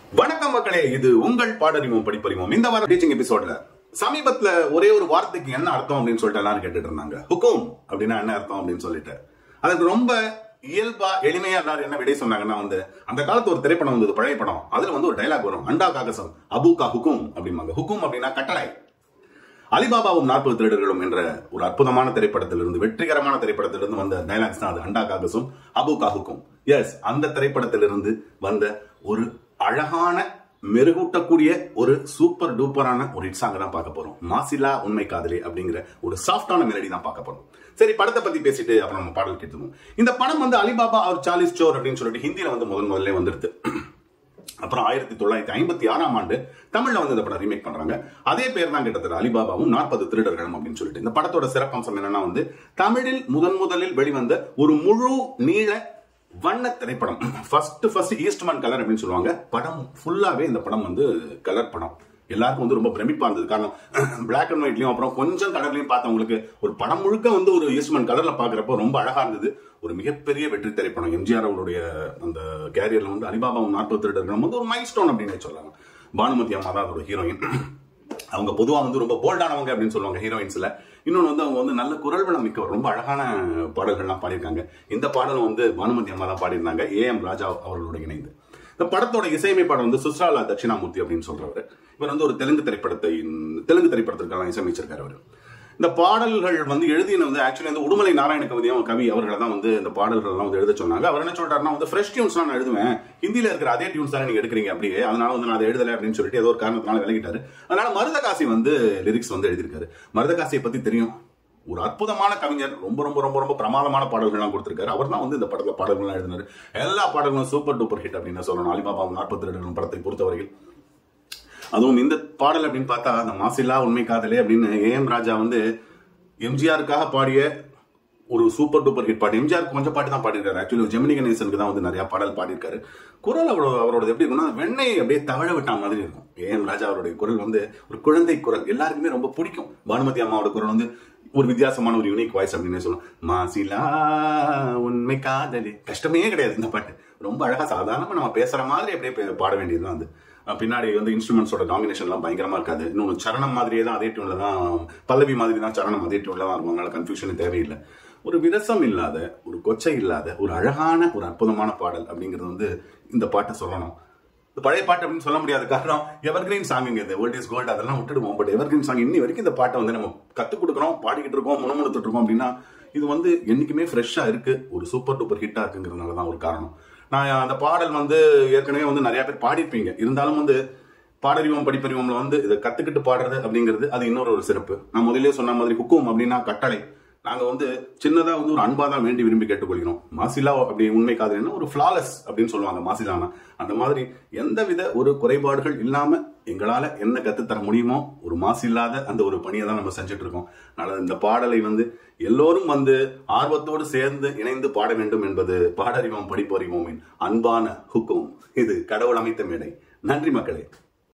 வணக்கம் மக்களே இது உங்கள் பாடறிவோம் படிப்பறிவோம் இந்த வாரம் டீச்சிங் எபிசோட்ல சமீபத்துல ஒரே ஒரு வார்த்தைக்கு என்ன அர்த்தம் அப்படின்னு சொல்லிட்டு எல்லாரும் கேட்டுட்டு இருந்தாங்க ஹுக்கும் அப்படின்னா என்ன அர்த்தம் அப்படின்னு சொல்லிட்டு அதுக்கு ரொம்ப இயல்பா எளிமையா எல்லாரும் என்ன விடை சொன்னாங்கன்னா வந்து அந்த காலத்து ஒரு திரைப்படம் வந்தது பழைய படம் அதுல வந்து ஒரு டைலாக் வரும் அண்டா காகசம் அபுகா ஹுக்கும் அப்படிம்பாங்க ஹுக்கும் அப்படின்னா கட்டளை அலிபாபாவும் நாற்பது திருடர்களும் என்ற ஒரு அற்புதமான திரைப்படத்திலிருந்து வெற்றிகரமான திரைப்படத்திலிருந்து வந்த டைலாக்ஸ் தான் அது அண்டா காகசும் அபு காகுக்கும் எஸ் அந்த திரைப்படத்திலிருந்து வந்த ஒரு அழகான மெருகூட்டக்கூடிய ஒரு சூப்பர் டூப்பரான ஒரு ஹிட் சாங் தான் பார்க்க போறோம் மாசிலா உண்மை காதலி அப்படிங்கிற ஒரு சாஃப்டான மெலடி தான் பார்க்க போறோம் சரி படத்தை பத்தி பேசிட்டு அப்புறம் நம்ம பாடல் கேட்டுவோம் இந்த படம் வந்து அலிபாபா அவர் சார்லிஸ் சோர் அப்படின்னு சொல்லிட்டு ஹிந்தியில வந்து முதன் முதல்ல வந்துருது அப்புறம் ஆயிரத்தி தொள்ளாயிரத்தி ஐம்பத்தி ஆறாம் ஆண்டு தமிழ்ல வந்து இந்த படம் ரீமேக் பண்றாங்க அதே பேர் தான் கிட்டத்தட்ட அலிபாபாவும் நாற்பது திருடர்களும் அப்படின்னு சொல்லிட்டு இந்த படத்தோட சிறப்பம்சம் என்னன்னா வந்து தமிழில் முதன் முதலில் வெளிவந்த ஒரு முழு நீள வண்ண திரைப்படம் ஃபர்ஸ்ட் ஃபர்ஸ்ட் ஈஸ்ட்மன் கலர் அப்படின்னு சொல்லுவாங்க படம் ஃபுல்லாவே இந்த படம் வந்து கலர் படம் எல்லாருக்கும் வந்து ரொம்ப பிரமிப்பா இருந்தது காரணம் பிளாக் அண்ட் ஒயிட்லயும் அப்புறம் கொஞ்சம் கலர்லயும் பார்த்தவங்களுக்கு ஒரு படம் முழுக்க வந்து ஒரு ஈஸ்ட்மன் கலர்ல பாக்குறப்போ ரொம்ப அழகா இருந்தது ஒரு மிகப்பெரிய வெற்றி திரைப்படம் எம்ஜிஆர் அவருடைய அந்த கேரியர்ல வந்து அலிபாபாவும் நாற்பது திருடர்களும் வந்து ஒரு மைல் ஸ்டோன் அப்படின்னு சொல்லலாம் பானுமதி அம்மா தான் அதோட ஹீரோயின் அவங்க பொதுவா வந்து ரொம்ப போல்டானவங்க அப்படின்னு சொல்லுவாங்க ஹீரோயின்ஸ்ல இன்னொன்று வந்து அவங்க வந்து நல்ல குரல் வளம் மிக்க ரொம்ப அழகான பாடல்கள்லாம் பாடியிருக்காங்க இந்த பாடலும் வந்து பானுமதி அம்மா தான் பாடியிருந்தாங்க ஏ எம் ராஜா அவர்களோட இணைந்து இந்த படத்தோட இசையமைப்பாளர் வந்து சுஸ்ராலா தட்சிணாமூர்த்தி அப்படின்னு சொல்றவர் இவர் வந்து ஒரு தெலுங்கு திரைப்படத்தை தெலுங்கு திரைப்படத்திற்கெல்லாம் இசையமைச்சிருக்காரு அவர் இந்த பாடல்கள் வந்து எழுதின வந்து ஆக்சுவலி வந்து உடுமலை நாராயண கவிதையும் கவி அவர்களை தான் வந்து இந்த பாடல்கள் எல்லாம் வந்து எழுத சொன்னாங்க அவர் என்ன சொல்றாருன்னா வந்து ஃப்ரெஷ் டியூன்ஸ் நான் எழுதுவேன் ஹிந்தியில இருக்கிற அதே டியூன்ஸ் தானே நீங்க எடுக்கிறீங்க அப்படியே அதனால வந்து நான் அதை எழுதல அப்படின்னு சொல்லிட்டு ஏதோ ஒரு காரணத்தினால விலகிட்டாரு அதனால மருதகாசி வந்து லிரிக்ஸ் வந்து எழுதியிருக்காரு மருதகாசியை பத்தி தெரியும் ஒரு அற்புதமான கவிஞர் ரொம்ப ரொம்ப ரொம்ப ரொம்ப பிரமாதமான பாடல்கள்லாம் கொடுத்திருக்காரு அவர் தான் வந்து இந்த படத்துல பாடல்கள்லாம் எழுதினாரு எல்லா பாடல்களும் சூப்பர் டூப்பர் ஹிட் அப்படின்னு சொல்லணும் அலிபாபா நாற்பத்தி ரெண்டு படத்தை பொறுத்தவரையில் அதுவும் இந்த பாடல் அப்படின்னு பார்த்தா அந்த மாசில்லா உண்மை காதலே அப்படின்னு ஏ எம் ராஜா வந்து எம்ஜிஆருக்காக பாடிய ஒரு சூப்பர் டூப்பர் ஹிட் பாட்டு எம்ஜிஆர் கொஞ்சம் பாட்டு தான் பாடிருக்காரு ஆக்சுவலி ஜெமினி கணேசனுக்கு தான் வந்து நிறைய பாடல் பாடியிருக்காரு குரல் அவரோட அவரோட எப்படி இருக்கும்னா வெண்ணெய் அப்படியே தவழ விட்டா மாதிரி இருக்கும் ஏ எம் ராஜா அவருடைய குரல் வந்து ஒரு குழந்தை குரல் எல்லாருக்குமே ரொம்ப பிடிக்கும் பானுமதி அம்மாவோட குரல் வந்து ஒரு வித்தியாசமான ஒரு யூனிக் வாய்ஸ் அப்படின்னு சொல்லலாம் மாசிலா உண்மை காதலி கஷ்டமே கிடையாது இந்த பாட்டு ரொம்ப அழகா சாதாரணமா நம்ம பேசுற மாதிரி அப்படியே பாட வேண்டியதுதான் அது பின்னாடி வந்து இன்ஸ்ட்ருமெண்ட்ஸோட டாமினேஷன்லாம் பயங்கரமா இருக்காது இன்னொன்று சரணம் மாதிரியே தான் அதே டியூன்ல தான் பல்லவி மாதிரி தான் சரணம் அதே டியூன்ல தான் இருக்கும் அதனால கன்ஃபியூஷன் தேவையில்லை ஒரு விரசம் இல்லாத ஒரு கொச்சை இல்லாத ஒரு அழகான ஒரு அற்புதமான பாடல் அப்படிங்கிறது வந்து இந்த பாட்டை சொல்லணும் இந்த பழைய பாட்டு அப்படின்னு சொல்ல முடியாத காரணம் எவர்கிரீன் சாங் இந்த வேர்ல்ட் இஸ் கோல்டு அதெல்லாம் விட்டுடுவோம் பட் எவர்கிரீன் சாங் இன்னி வரைக்கும் இந்த பாட்டை வந்து நம்ம கத்துக் கொடுக்குறோம் பாடிக்கிட்டு இருக்கோம் முணுமுணுத்துட்டு இருக்கோம் அப்படின்னா இது வந்து என்னைக்குமே ஃப்ரெஷ்ஷா இருக்கு ஒரு சூப்பர் டூப்பர் ஹிட்டா இருக்குங்கிறதுனால தான் ஒரு காரணம் நான் அந்த பாடல் வந்து ஏற்கனவே வந்து நிறைய பேர் பாடிருப்பீங்க இருந்தாலும் வந்து பாடறிவோம் படிப்பறிவோம்ல வந்து இதை கத்துக்கிட்டு பாடுறது அப்படிங்கிறது அது இன்னொரு ஒரு சிறப்பு நான் முதலே சொன்ன மாதிரி ஹுக்கும் அப்படின்னா கட்டளை நாங்க வந்து சின்னதா வந்து ஒரு அன்பா தான் வேண்டி விரும்பி கேட்டுக்கொள்கிறோம் மாசிலா அப்படி உண்மை காதலின்னா ஒரு ஃபிளாலஸ் அப்படின்னு சொல்லுவாங்க மாசிலானா அந்த மாதிரி எந்தவித ஒரு குறைபாடுகள் இல்லாம எங்களால என்ன கத்துத்தர முடியுமோ ஒரு மாசு இல்லாத அந்த ஒரு பணியை தான் நம்ம செஞ்சுட்டு இருக்கோம் அதனால இந்த பாடலை வந்து எல்லோரும் வந்து ஆர்வத்தோடு சேர்ந்து இணைந்து பாட வேண்டும் என்பது பாடறிவோம் படிப்பறிவோமின் அன்பான ஹுக்கும் இது கடவுள் அமைத்த மேடை நன்றி மக்களே